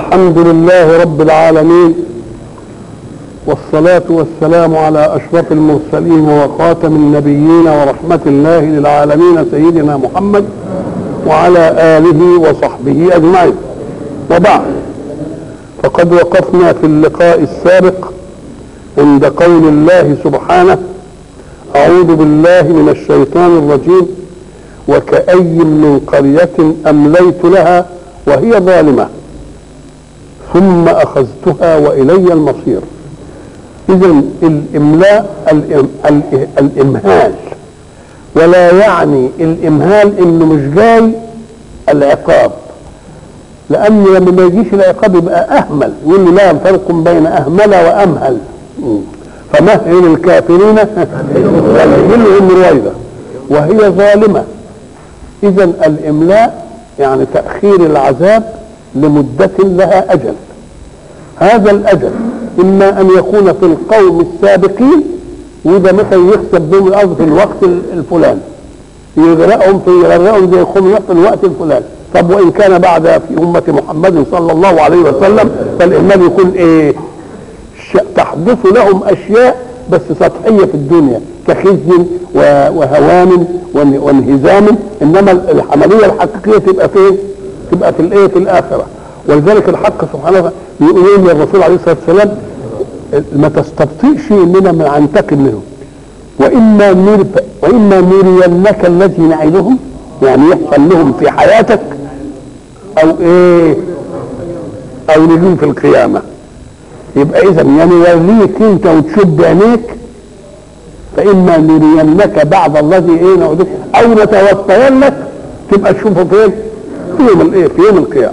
الحمد لله رب العالمين والصلاة والسلام على أشرف المرسلين وخاتم النبيين ورحمة الله للعالمين سيدنا محمد وعلى آله وصحبه أجمعين وبعد فقد وقفنا في اللقاء السابق عند قول الله سبحانه أعوذ بالله من الشيطان الرجيم وكأي من قرية أمليت لها وهي ظالمة ثم أخذتها وإلي المصير إذا الإملاء الإم- ال- الإمهال ولا يعني الإمهال إنه مش جاي العقاب لأن لما ما يجيش العقاب يبقى أهمل يقول لي لا فرق بين أهمل وأمهل مم. فمهل الكافرين أمهلهم رويدا وهي ظالمة إذا الإملاء يعني تأخير العذاب لمدة لها أجل هذا الأجل إما أن يكون في القوم السابقين وده مثلا يحسب بهم الأرض في الوقت الفلاني يغرقهم في يغرقهم زي يخون في الوقت الفلاني طب وإن كان بعد في أمة محمد صلى الله عليه وسلم فالإهمال يكون إيه ش- تحدث لهم أشياء بس سطحية في الدنيا كخزي و- وهوان وان- وانهزام إنما العملية الحقيقية تبقى فين؟ تبقى في الإيه؟ في الآخرة ولذلك الحق سبحانه وتعالى بيقول للرسول عليه الصلاة والسلام ما تستبطئش إننا ما ننتقم منهم وإما نر... وإما نرينك الذي نعدهم يعني يحصل لهم في حياتك أو إيه أو نجيهم في القيامة يبقى إذا يعني نوريك أنت وتشوف بعينيك فإما نرينك بعض الذي إيه نعدك أو نتوفينك تبقى تشوفه فين؟ في يوم الإيه؟ في يوم القيامة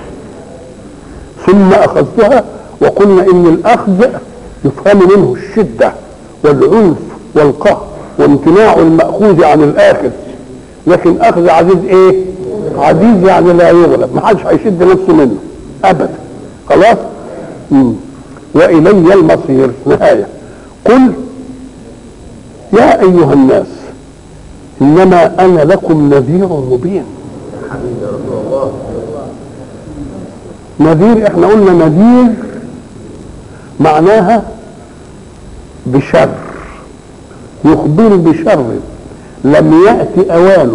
ثم أخذتها وقلنا إن الأخذ يفهم منه الشدة والعنف والقهر وامتناع المأخوذ عن الآخذ لكن أخذ عزيز إيه؟ عزيز يعني لا يغلب ما حدش هيشد نفسه منه أبدا خلاص؟ مم. وإلي المصير نهاية قل يا أيها الناس إنما أنا لكم نذير مبين نذير احنا قلنا نذير معناها بشر يخبر بشر لم يأتي أوانه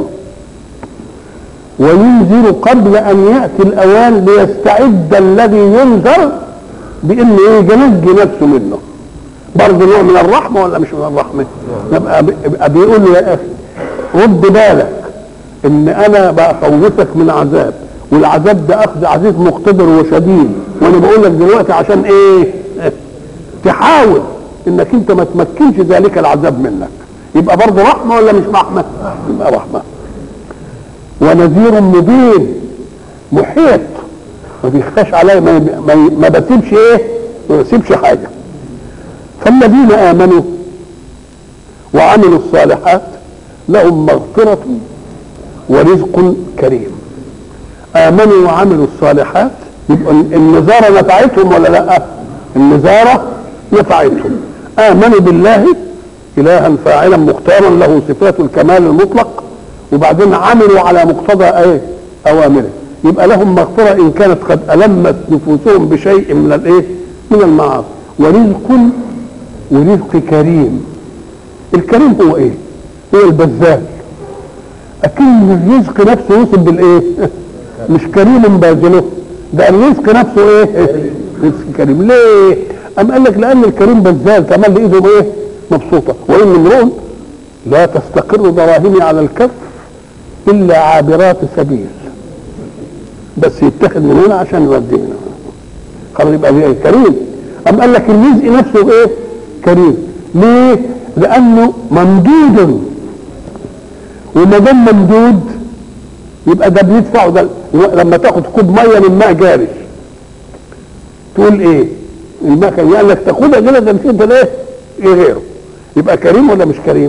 وينذر قبل أن يأتي الأوان ليستعد الذي ينذر بأنه ينجي نفسه منه برضه نوع من الرحمة ولا مش من الرحمة يبقى يبقى بيقول له يا أخي رد بالك ان انا بخوفك من عذاب والعذاب ده اخذ عزيز مقتدر وشديد وانا بقول لك دلوقتي عشان ايه تحاول انك انت ما تمكنش ذلك العذاب منك يبقى برضه رحمه ولا مش رحمه يبقى رحمه ونذير مبين محيط ما بيخفاش عليا ما, ما, ما بسيبش ايه ما بسيبش حاجه فالذين امنوا وعملوا الصالحات لهم مغفره ورزق كريم امنوا وعملوا الصالحات يبقى النزاره نفعتهم ولا لا النزاره نفعتهم امنوا بالله الها فاعلا مختارا له صفات الكمال المطلق وبعدين عملوا على مقتضى ايه اوامره يبقى لهم مغفره ان كانت قد المت نفوسهم بشيء من الايه من المعاصي ورزق ورزق كريم الكريم هو ايه هو البذال اكن الرزق نفسه وصل بالايه مش كريم باذله ده الرزق نفسه ايه رزق كريم ليه ام قال لك لان الكريم بذال كمان لايده ايه مبسوطه وان امرؤ لا تستقر دراهمي على الكف الا عابرات سبيل بس يتخذ من هنا عشان يودي هنا خلاص يبقى ايه كريم ام قال لك الرزق نفسه ايه كريم ليه لانه ممدود وما دام ممدود يبقى ده بيدفعه ده لما تاخد كوب ميه من ماء جاري تقول ايه الماء كان قال لك تاخدها كده ده نسيت ده ايه ايه غيره يبقى كريم ولا مش كريم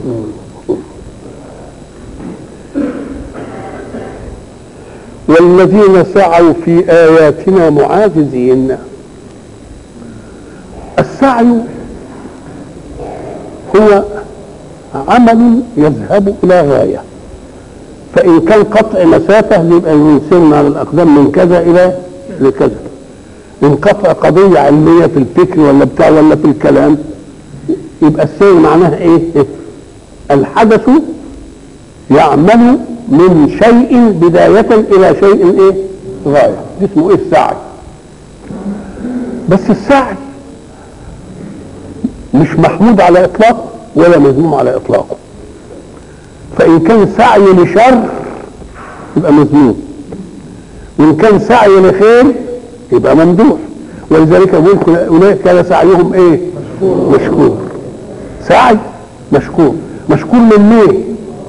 والذين سعوا في اياتنا معاجزين السعي هو عمل يذهب الى غايه فان كان قطع مسافه يبقى يسيرنا على الاقدام من كذا الى لكذا انقطع قضية علمية في الفكر ولا بتاع ولا في الكلام يبقى السير معناها ايه؟ الحدث يعمل من شيء بداية إلى شيء ايه؟ غاية دي اسمه ايه السعي بس السعي مش محمود على إطلاقه ولا مذموم على إطلاقه فإن كان سعي لشر يبقى مذموم وإن كان سعي لخير يبقى ممدوح ولذلك يقول أولئك كان سعيهم إيه؟ مشكور سعي مشكور مشكور من مين؟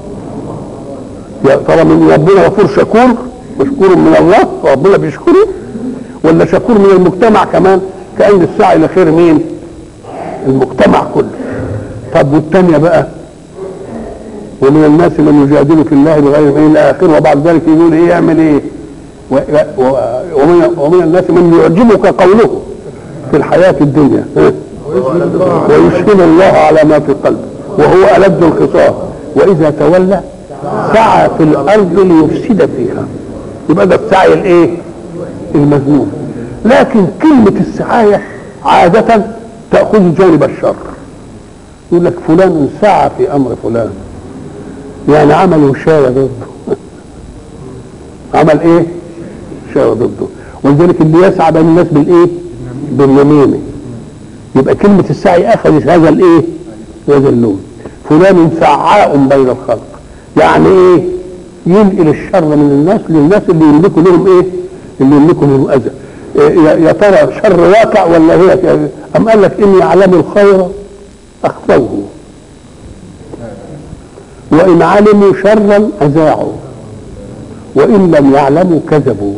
يا ترى من ربنا غفور شكور مشكور من الله وربنا بيشكره ولا شكور من المجتمع كمان كأن السعي لخير مين؟ المجتمع كله طب والثانية بقى ومن الناس من يجادل في الله بغير علم الى اخره وبعد ذلك يقول ايه يعمل ايه و- و- ومن, ومن الناس من يعجبك قوله في الحياة الدنيا ها؟ ويشهد الله على ما في قلبه وهو ألد الخصام وإذا تولى سعى في الأرض ليفسد فيها يبقى ده السعي الإيه؟ المذموم لكن كلمة السعاية عادة تأخذ جانب الشر يقول لك فلان سعى في أمر فلان يعني عمل وشاية ضده عمل ايه شاية ضده ولذلك اللي يسعى بين الناس بالايه باليمين يبقى كلمة السعي أخذت هذا الايه هذا اللون فلان سعاء بين الخلق يعني ايه ينقل الشر من الناس للناس اللي يملكوا لهم ايه اللي يملكوا لهم اذى إيه يا يا ترى شر واقع ولا هي أم قال لك إني أعلم الخير أخفوه وإن علموا شرا أذاعوا وإن لم يعلموا كذبوا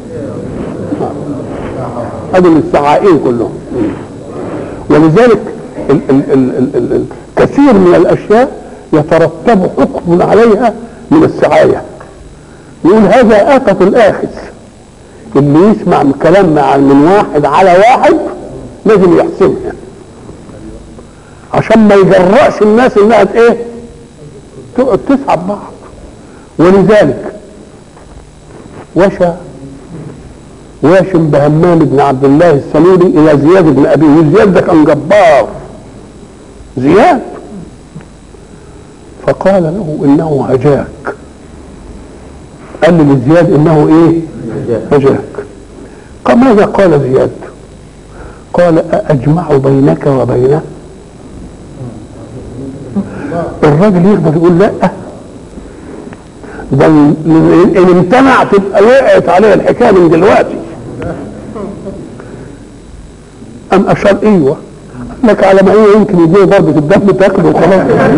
هذول السعائين كلهم ولذلك ال ال ال ال ال ال كثير من الأشياء يترتب حكم عليها من السعاية يقول هذا آفة الآخذ اللي يسمع من كلام مع من واحد على واحد لازم يحسمها عشان ما يجرأش الناس انها ايه تقعد تسحب بعض ولذلك وشى واشم بهمام بن عبد الله السلولي الى زياد بن ابي وزياد ده كان جبار زياد فقال له انه هجاك قال لزياد انه ايه هجاك قال ماذا قال زياد قال أأجمع بينك وبينه الراجل يقدر يقول لا ده ان امتنع تبقى وقعت عليه الحكايه من دلوقتي ام اشار ايوه قال لك على ما هي يمكن يديه ضربه الدم تاكله وخلاص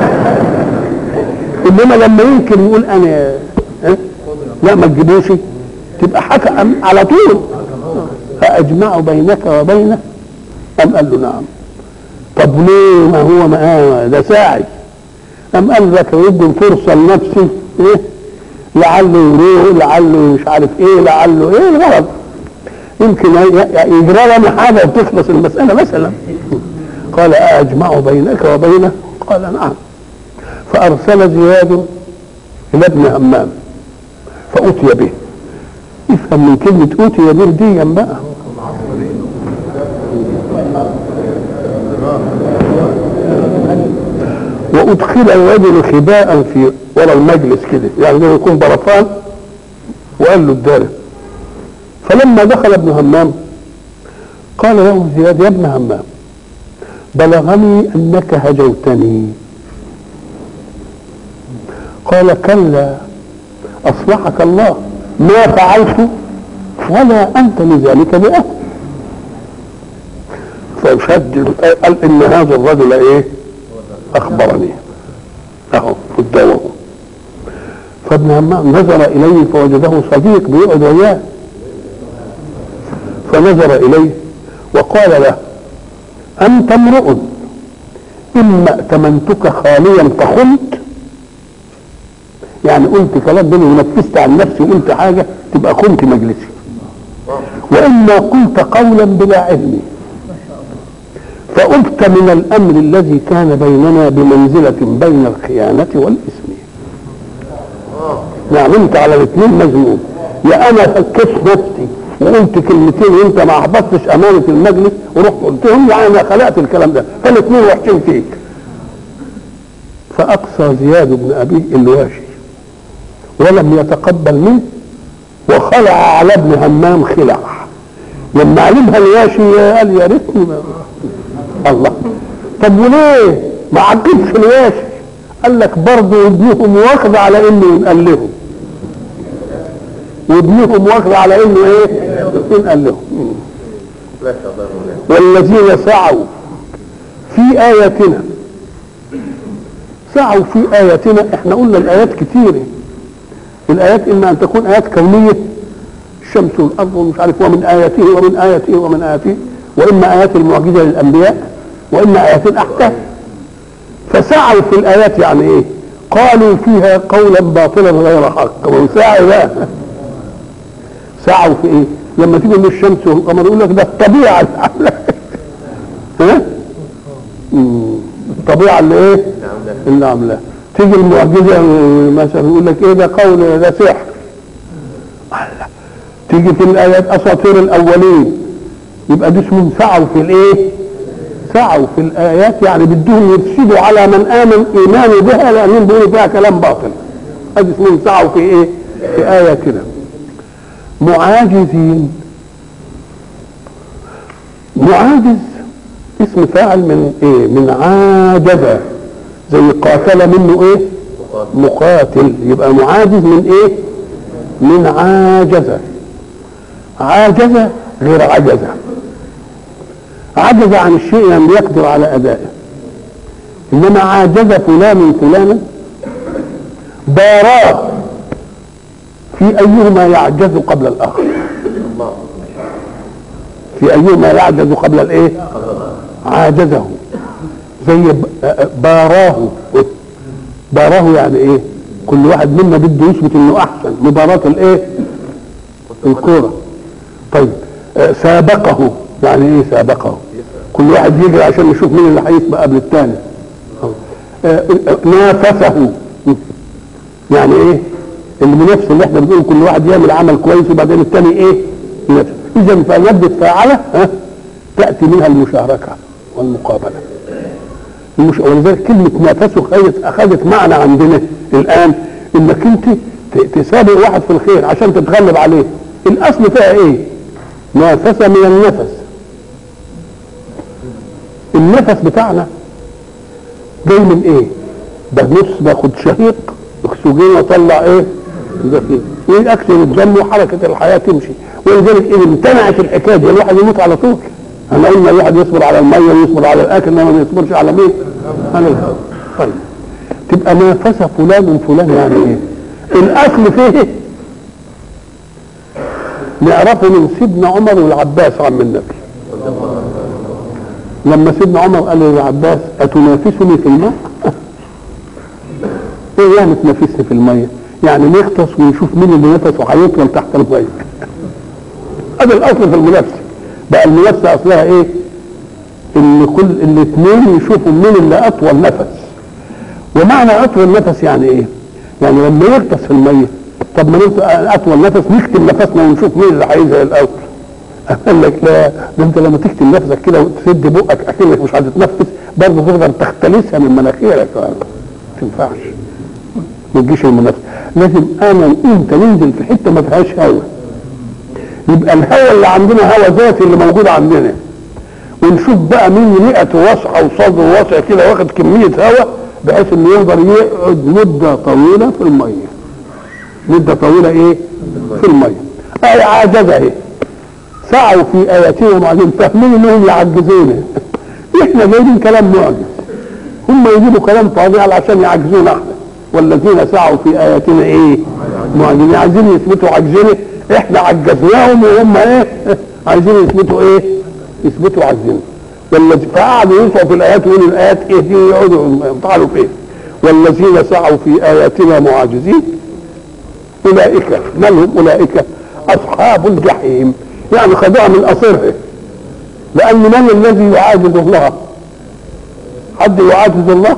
انما لما يمكن يقول انا ها؟ لا ما تجيبوش تبقى حكى على طول أأجمع بينك وبينه أم قال له نعم طب ليه ما هو ما ده ساعي أم قال لك يدي فرصة لنفسي إيه لعله يروح لعله مش عارف إيه لعله إيه الغرض يمكن يجرى لنا حاجة وتخلص المسألة مثلا قال أأجمع بينك وبينه قال نعم فأرسل زياد إلى ابن همام فأتي به افهم من كلمة أوتي به دي بقى وأدخل الرجل خباء في ورا المجلس كده يعني زي يكون برفان وقال له الدارة فلما دخل ابن همام قال له زياد يا ابن همام بلغني أنك هجوتني قال كلا أصلحك الله ما فعلت ولا أنت لذلك بأهل فشد قال إن هذا الرجل إيه أخبرني أهو قدامه فابن همام نظر إليه فوجده صديق بيقعد وياه فنظر إليه وقال له أنت امرؤ إما ائتمنتك خاليا فخنت يعني قلت كلام بيني ونفذت عن نفسي وقلت حاجه تبقى خنت مجلسي واما قلت قولا بلا علم فأبت من الامر الذي كان بيننا بمنزله بين الخيانه والاثم نعم انت على الاثنين مجنون يا انا فكيت نفسي وقلت كلمتين وانت ما حفظتش امانه المجلس ورحت قلتهم يعني انا خلقت الكلام ده فالاثنين وحشين فيك فاقصى زياد بن ابي الواشي ولم يتقبل منه وخلع على ابن همام خلع لما علمها الواشي قال يا ريتني ما الله طب وليه ما عجبش الواشي قال لك برضه ابنهم واخد على انه ينقل لهم وابنهم واخد على انه ايه ينقل لهم والذين سعوا في اياتنا سعوا في اياتنا احنا قلنا الايات كتيره الايات اما ان تكون ايات كونيه الشمس والارض ومش عارف ومن اياته ومن اياته ومن اياته واما ايات المعجزه للانبياء واما ايات الاحكام فسعوا في الايات يعني ايه قالوا فيها قولا باطلا غير حق وسعوا بقى سعوا في ايه لما تيجي من الشمس والقمر يقول لك ده الطبيعه اللي عامله ها مم. الطبيعه اللي ايه اللي عاملاها تيجي المعجزه مثلا يقول لك ايه ده قول ده سحر الله تيجي في الايات اساطير الاولين يبقى دي اسمهم سعوا في الايه سعوا في الايات يعني بدهم يفسدوا على من امن ايمانه بها لانهم بيقولوا فيها كلام باطل ادي اسمهم سعوا في ايه في ايه كده معاجزين معاجز اسم فاعل من ايه من عاجز زي قاتل منه ايه مقاتل يبقى معاجز من ايه من عاجز عاجز غير عجز عجز عن الشيء لم يقدر على ادائه انما عاجز فلان فلانا باراه في ايهما يعجز قبل الاخر في ايهما يعجز قبل الايه عاجزه زي باراه باراه يعني ايه كل واحد منا بده يثبت انه احسن مباراة الايه الكورة طيب آه سابقه يعني ايه سابقه كل واحد يجري عشان يشوف مين اللي هيسبق قبل الثاني آه نافسه يعني ايه المنافس اللي احنا بنقول كل واحد يعمل عمل كويس وبعدين الثاني ايه ينافس اذا فمادة فاعلة ها تأتي منها المشاركة والمقابلة المش... ولذلك كلمة نافسه أخذت أخذت معنى عندنا الآن إنك أنت تسابق واحد في الخير عشان تتغلب عليه الأصل فيها إيه؟ نافس من النفس النفس بتاعنا جاي من إيه؟ بنص باخد شهيق أكسجين وأطلع إيه؟ زفير إيه أكسر الدم وحركة الحياة تمشي ولذلك إن امتنعت الحكاية دي الواحد يموت على طول احنا قلنا الواحد يصبر على الميه ويصبر على الاكل انما ما يصبرش على مين؟ على الهواء طيب تبقى نافس فلان فلان يعني ايه؟ الاصل فيه نعرفه من سيدنا عمر والعباس عم النبي لما سيدنا عمر قال للعباس اتنافسني في الماء؟ ايه يعني تنافسني في الميه؟ يعني نغطس ونشوف مين اللي نفسه هيطول تحت الميه هذا الاصل في المنافسه بقى المنافسه اصلها ايه؟ ان كل الاثنين يشوفوا مين اللي اطول نفس ومعنى اطول نفس يعني ايه؟ يعني لما يغطس في الميه طب ما اطول نفس نكتم نفسنا ونشوف مين اللي هينزل الاول قال لك لا ده انت لما تكتم نفسك كده وتسد بقك اكنك مش هتتنفس برضه تقدر تختلسها من مناخيرك ما تنفعش ما تجيش المنافسه لازم انا وانت ننزل في حته ما فيهاش هواء يبقى الهواء اللي عندنا هواء ذاتي اللي موجود عندنا ونشوف بقى مين رئته واسعه وصدره واسع كده واخد كميه هواء بحيث انه يقدر يقعد مده طويله في الميه مده طويله ايه في الميه اي عاجزه ايه سعوا في اياتنا وبعدين فاهمين انهم يعجزونا احنا جايبين كلام معجز هم يجيبوا كلام فاضي عشان يعجزونا احنا والذين سعوا في اياتنا ايه معجزين عايزين يثبتوا عجزنا احنا عجزناهم وهم ايه عايزين يثبتوا ايه يثبتوا عجزنا والذي فقعدوا يسعوا في الايات ويقولوا الايات ايه دي يقعدوا يطعنوا فيه والذين سعوا في اياتنا معاجزين اولئك من هم اولئك اصحاب الجحيم يعني خدوها من قصرها لان من الذي يعاجز الله حد يعاجز الله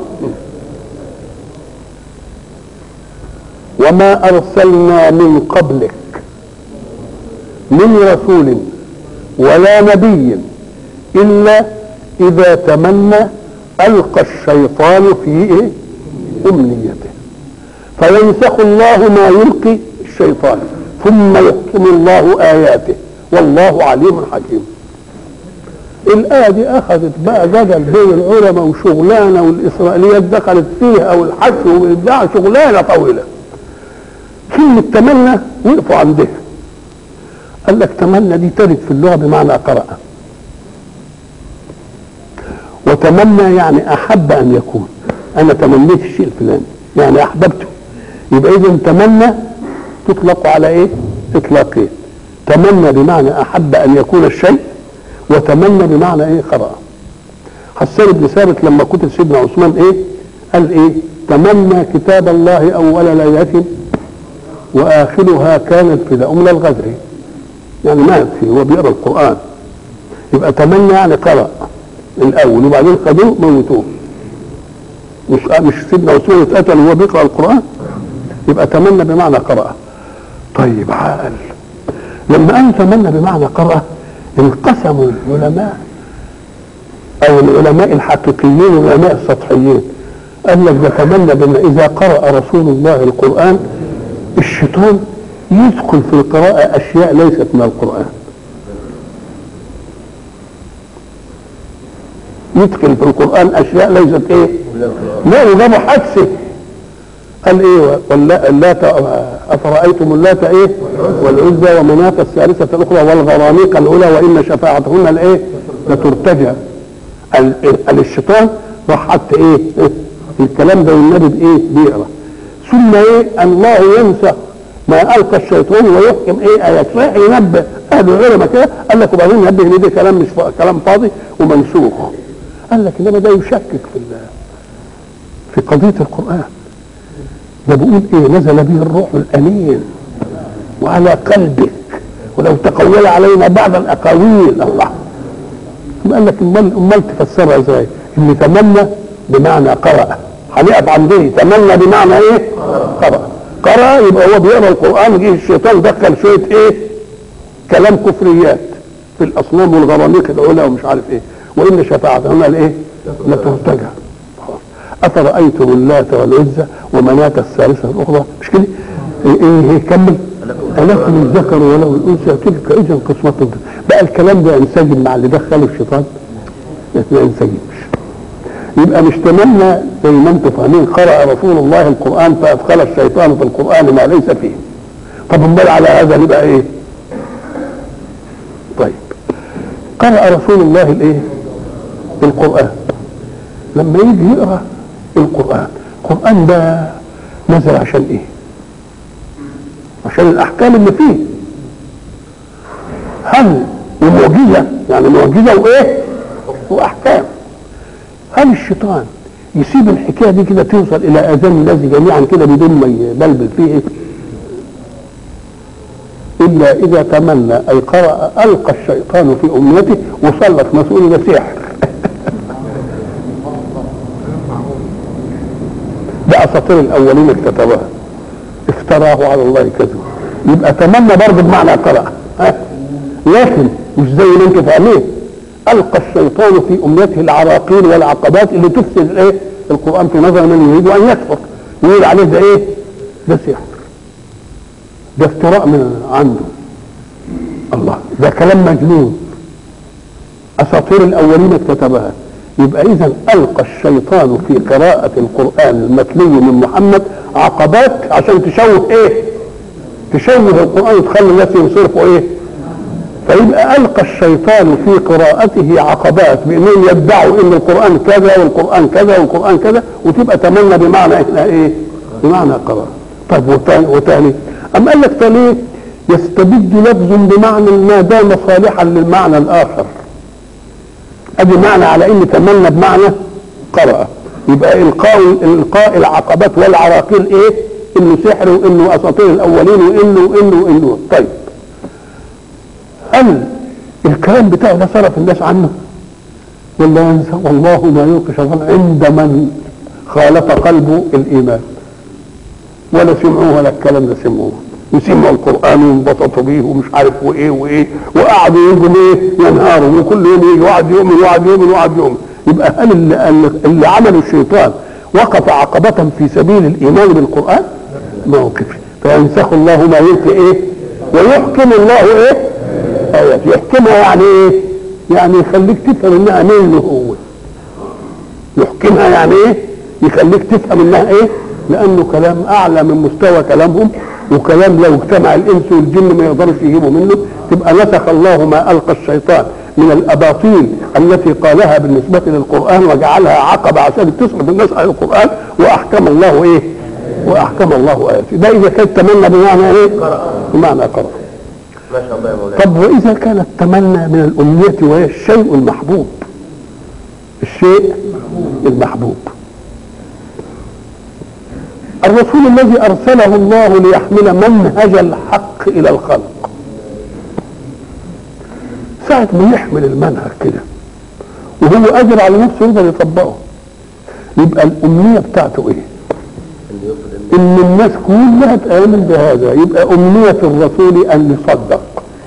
وما ارسلنا من قبلك من رسول ولا نبي إلا إذا تمنى ألقى الشيطان في إيه؟ أمنيته فينسخ الله ما يلقي الشيطان ثم يحكم الله آياته والله عليم حكيم الآية دي أخذت بقى جدل بين العلماء وشغلانة والإسرائيليات دخلت فيها والحج والإبداع شغلانة طويلة كلمة تمنى وقفوا عندها قال لك تمنى دي ترد في اللغة بمعنى قرأ وتمنى يعني أحب أن يكون أنا تمنيت الشيء الفلاني يعني أحببته يبقى إذا تمنى تطلق على إيه؟ إطلاقين تمنى بمعنى أحب أن يكون الشيء وتمنى بمعنى إيه؟ قرأ حسان بن ثابت لما قتل سيدنا عثمان إيه؟ قال إيه؟ تمنى كتاب الله أول ليلة وآخرها كانت فداء من الغدر يعني مات فيه هو بيقرأ القرآن يبقى تمنى يعني قرأ الأول وبعدين خدوه موتوه مش مش سيدنا عثمان اتقتل وهو بيقرأ القرآن يبقى تمنى بمعنى قرأ طيب عقل لما قال تمنى بمعنى قرأ انقسموا العلماء أو العلماء الحقيقيين والعلماء السطحيين قال لك ده تمنى بأن إذا قرأ رسول الله القرآن الشيطان يدخل في القراءة أشياء ليست من القرآن يدخل في القرآن أشياء ليست إيه؟ لا وجابوا حادثة قال إيه واللا- اللات أفرأيتم اللات إيه؟ والعزى ومناة الثالثة الأخرى والغرانيق الأولى وإن شفاعتهن الإيه؟ لترتجى ال- ال- الشيطان راح حط إيه؟ الكلام ده والنبي بإيه؟ بيقرأ ثم إيه؟ الله ينسخ ما ألقى الشيطان ويحكم إيه آيات رايح ينبه أهل العلماء كده قال لك وبعدين ينبه إن ده كلام مش ف- كلام فاضي ومنسوخ قال لك انما ده يشكك في ال- في قضيه القران ده بيقول ايه نزل به الروح الامين وعلى قلبك ولو تقول علينا بعض الاقاويل الله ثم قال لك امال امال تفسرها ازاي؟ ان تمنى بمعنى قرأ هنقف عن دي تمنى بمعنى ايه؟ قرأ قرأ يبقى هو بيقرا القران جه الشيطان دخل شويه ايه؟ كلام كفريات في الاصنام والغرانيق العلا ومش عارف ايه وان شفاعتهن الايه؟ لترتجى خلاص. افرايتم اللات والعزى ومناة الثالثه الاخرى مش كده؟ ايه ايه إيه، كمل ألكم الذكر وله الأنثى تلك إذا قسمة ضد. بقى الكلام ده ينسجم مع اللي دخله الشيطان ما ينسجمش يبقى مش تمنى زي ما انتم فاهمين قرأ رسول الله القرآن فأدخل الشيطان في القرآن ما ليس فيه طب امال على هذا نبقى ايه؟ طيب قرأ رسول الله الايه؟ القرآن لما يجي يقرأ القرآن القرآن ده نزل عشان ايه؟ عشان الأحكام اللي فيه هل ومعجزة يعني معجزة وإيه؟ وأحكام هل الشيطان يسيب الحكاية دي كده توصل إلى آذان الناس جميعا كده بدون ما يبلبل فيه إيه؟ إلا إذا تمنى أي قرأ ألقى الشيطان في أمنيته وسلط مسؤول ده سحر ده أساطير الأولين اكتتبوها افتراه على الله كذبا يبقى تمنى برضه بمعنى قرأ ها؟ لكن مش زي ما انتم فاهمين القى الشيطان في امنيته العراقيل والعقبات اللي تفسد الايه القران في نظر من يريد ان يكفر ويقول عليه ده ايه ده سحر ده افتراء من عنده الله ده كلام مجنون اساطير الاولين اكتتبها يبقى اذا القى الشيطان في قراءه القران المتلي من محمد عقبات عشان تشوه ايه تشوه القران وتخلي الناس ينصرفوا ايه فيبقى القى الشيطان في قراءته عقبات بانهم يدعوا ان القران كذا والقران كذا والقران كذا وتبقى تمنى بمعنى احنا ايه بمعنى قراءه طيب وتاني وتاني ام قال لك تاني يستبد لفظ بمعنى ما دام صالحا للمعنى الاخر ادي معنى على ان تمنى بمعنى قرأ يبقى القاء القاء العقبات والعراقيل ايه انه سحر وانه اساطير الاولين وانه وانه وانه طيب هل الكلام بتاعه ده صرف الناس عنه ولا ينسى والله ما يلقي شيطان عند من خالف قلبه الايمان ولا سمعوه ولا الكلام ده سمعوه وسمعوا القران وانبسطوا بيه ومش عارف وايه وايه وقعدوا يجوا ايه ينهاروا وكل يوم يجي واحد يؤمن واحد يؤمن واحد يؤمن يبقى هل اللي, اللي عمله الشيطان وقف عقبة في سبيل الإيمان بالقرآن؟ ما وقفش فينسخ الله ما يلقي إيه؟ ويحكم الله إيه؟ آيات يحكمها يعني إيه؟ يعني يخليك تفهم إنها منه هو يحكمها يعني إيه؟ يخليك تفهم إنها إيه؟ لأنه كلام أعلى من مستوى كلامهم وكلام لو اجتمع الإنس والجن ما يقدرش يجيبوا منه تبقى نسخ الله ما ألقى الشيطان من الاباطيل التي قالها بالنسبه للقران وجعلها عقبه عشان تصرف الناس على القران واحكم الله ايه؟ واحكم الله اياته ده اذا كان تمنى بمعنى ايه؟ بمعنى قرأ ما شاء الله يا مولانا طب واذا كان التمنى من الامنيه وهي الشيء المحبوب الشيء المحبوب الرسول الذي ارسله الله ليحمل منهج الحق الى الخلق ساعة ما يحمل المنهج كده وهو قادر على نفسه يقدر يطبقه يبقى الأمنية بتاعته إيه؟ اللي يقصد ان إن الناس كلها تآمن بهذا يبقى أمنية الرسول أن يصدق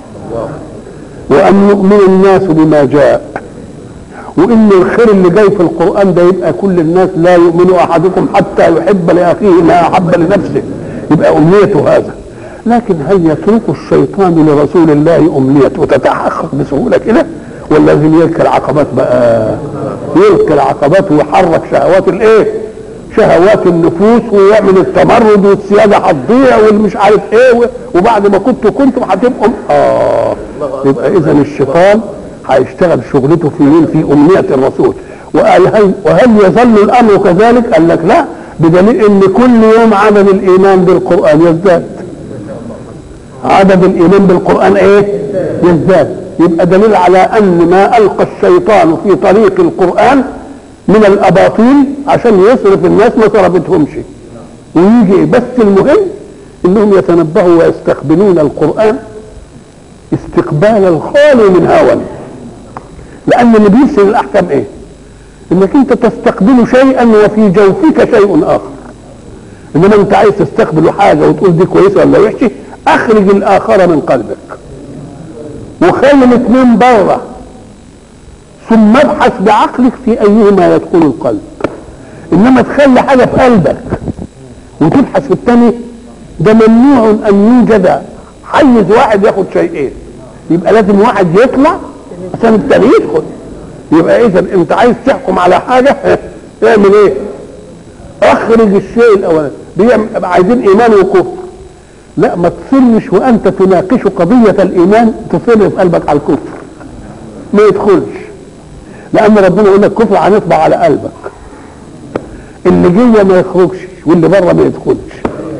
وأن يؤمن الناس بما جاء وإن الخير اللي جاي في القرآن ده يبقى كل الناس لا يؤمن أحدكم حتى يحب لأخيه ما أحب لنفسه يبقى أمنيته هذا لكن هل يترك الشيطان لرسول الله أمنيته تتحقق بسهولة كده ولا لازم يلقي العقبات بقى يلقي العقبات ويحرك شهوات الايه شهوات النفوس ويعمل التمرد والسياده هتضيع والمش عارف ايه و- وبعد ما كنتوا كنتم هتبقوا اه يبقى اذا الشيطان هيشتغل شغلته في مين في امنيه الرسول وقال هل وهل يظل الامر كذلك؟ قال لك لا بدليل ان كل يوم عدد الايمان بالقران يزداد عدد الايمان بالقران ايه يزداد يبقى دليل على ان ما القى الشيطان في طريق القران من الاباطيل عشان يصرف الناس ما صرفتهمش ويجي إيه؟ بس المهم انهم يتنبهوا ويستقبلون القران استقبال الخالي من هوى لان اللي بيرسل الاحكام ايه انك انت تستقبل شيئا وفي جوفك شيء اخر انما انت عايز تستقبل حاجه وتقول دي كويسه ولا وحشه اخرج الاخر من قلبك وخلي الاثنين بره ثم ابحث بعقلك في ايهما يدخل القلب انما تخلي حاجه في قلبك وتبحث في الثاني ده ممنوع ان يوجد حيز واحد ياخد شيئين يبقى لازم واحد يطلع عشان الثاني يدخل يبقى اذا انت عايز تحكم على حاجه اعمل ايه؟ اخرج الشيء الاولاني بيعمل- عايزين ايمان وكفر لا ما تصرش وانت تناقش قضيه الايمان تصر في قلبك على الكفر ما يدخلش لان ربنا يقول لك كفر هنطبع على قلبك اللي جوه ما يخرجش واللي بره ما يدخلش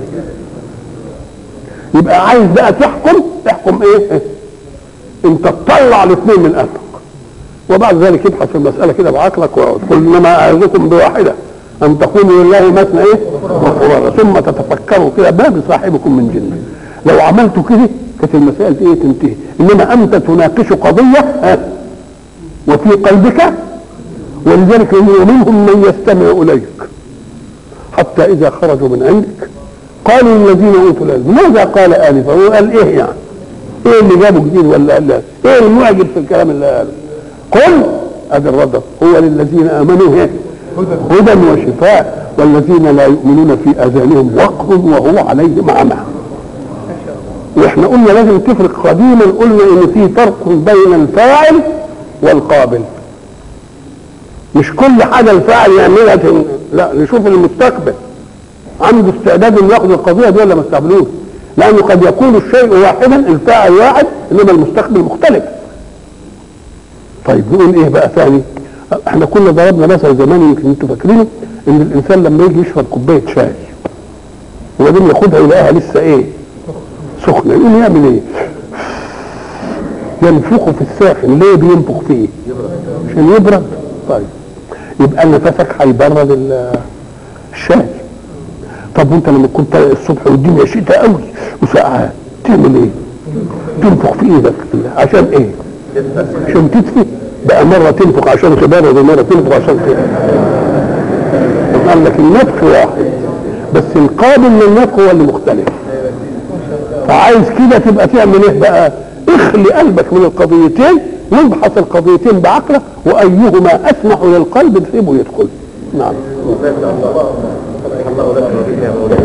يبقى عايز بقى تحكم تحكم ايه انت تطلع الاثنين من قلبك وبعد ذلك ابحث في المساله كده بعقلك واقعد قل انما اعظكم بواحده ان تقولوا لله مثنى ايه وفرارا ثم تتفكروا كده ما بصاحبكم من جنه لو عملتوا كده كانت المسائل دي ايه تنتهي انما انت تناقش قضيه ها وفي قلبك ولذلك ومنهم من يستمع اليك حتى اذا خرجوا من عندك قالوا الذين اوتوا العلم ماذا قال انفا هو قال ايه يعني ايه اللي جابه جديد ولا قال لا؟ ايه المعجب في الكلام اللي قاله قل ادي الرد هو للذين امنوا ايه هدى وشفاء والذين لا يؤمنون في اذانهم وقر وهو عليهم عمى واحنا قلنا لازم تفرق قديما قلنا ان في فرق بين الفاعل والقابل مش كل حاجه الفاعل يعملها تن- لا نشوف المستقبل عنده استعداد انه ياخذ القضيه دي ولا ما استقبلوش لانه قد يكون الشيء واحدا الفاعل واحد انما المستقبل مختلف طيب نقول ايه بقى ثاني احنا كنا ضربنا مثل زمان يمكن انتوا فاكرينه ان الانسان لما يجي يشرب كوبايه شاي وبعدين ياخدها يلاقيها لسه ايه سخنه يقوم يعمل ايه ينفخه في الساخن ليه بينفخ فيه عشان يبرد طيب يبقى نفسك هيبرد ال- الشاي طب وانت لما كنت الصبح والدنيا شتاء قوي وسقعان تعمل ايه تنفخ في ايدك عشان ايه عشان تدفي بقى مرة تنفخ عشان تبرد ومرة تنفخ عشان تدفي قال لك النفخ واحد بس القابل للنفخ هو اللي مختلف فعايز كده تبقى تعمل ايه بقى اخلي قلبك من القضيتين وابحث القضيتين بعقلك وايهما اسمح للقلب تسيبه يدخل نعم ما شاء الله فتح الله لك وفيك يا مولانا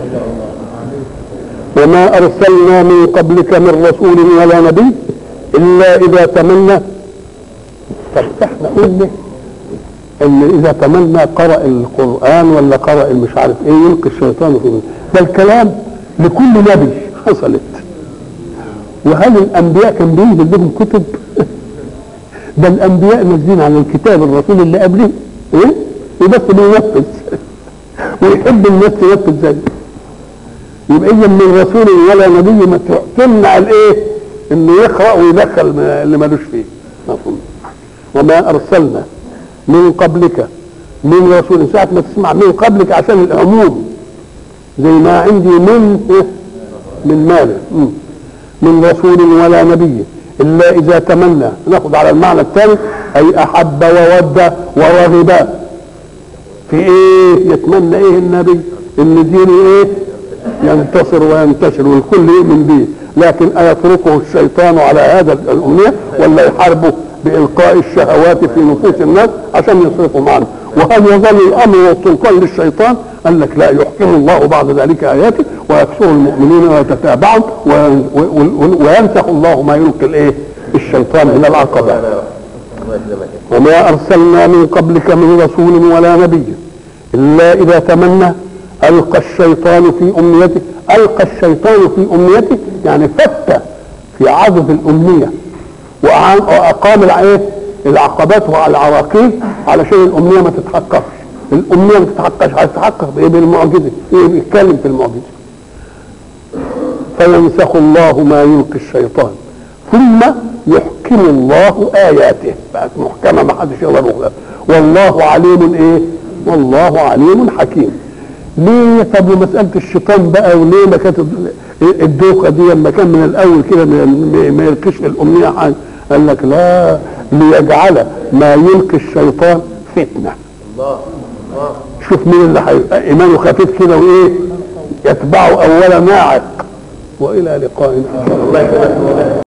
وما ارسلنا من قبلك من رسول ولا نبي الا اذا تمنى طب احنا قلنا ان اذا تمنى قرأ القرآن ولا قرأ مش عارف ايه يلقي الشيطان في ده الكلام لكل نبي حصلت وهل الانبياء كان بينزل لهم كتب ده الانبياء نازلين على الكتاب الرسول اللي قبله ايه وبس بينفذ ويحب الناس تنفذ زيه يبقى اذا من رسول ولا نبي ما تمنع الايه انه يقرا ويدخل ما- اللي ملوش فيه مفهوم وما ارسلنا من قبلك من رسول ساعة ما تسمع من قبلك عشان العموم زي ما عندي من إيه؟ من مال مم. من رسول ولا نبي الا اذا تمنى ناخد على المعنى الثاني اي احب وود ورغب في ايه يتمنى ايه النبي ان دينه ايه ينتصر وينتشر والكل يؤمن به لكن ايتركه الشيطان على هذا الامنيه ولا يحاربه بالقاء الشهوات في نفوس الناس عشان يصرفهم عنه وهل يظل الامر والسلطان للشيطان قال لك لا يحكم الله بعد ذلك اياته ويكسر المؤمنين ويتتابعهم وين- و- وينسخ الله ما يلقي الايه الشيطان من العقبه الله يسلمك وما أرسلنا من قبلك من رسول ولا نبي إلا إذا تمنى ألقى الشيطان في أمنيته ألقى الشيطان في أمنيته يعني فت في عضد الأمنية وأعان- وأقام الع- العقبات والعراقيل علشان الأمنية ما تتحققش الأمنية ما تتحققش هتتحقق بإيه بالمعجزة إيه بيتكلم في المعجزة فينسخ الله ما يلقي الشيطان ثم يحكم الله اياته بقت محكمه ما حدش يقدر يغلب والله عليم ايه والله عليم حكيم ليه طب ومساله الشيطان بقى وليه ما كانت الدوخه دي لما كان من الاول كده ما- ما يلقيش في الامنيه حاجه قال لك لا ليجعل ما يلقي الشيطان فتنه الله الله شوف مين اللي هيبقى ايمانه خفيف كده وايه يتبعه اول ناعق والى لقاء اخر الله يسلمك مولانا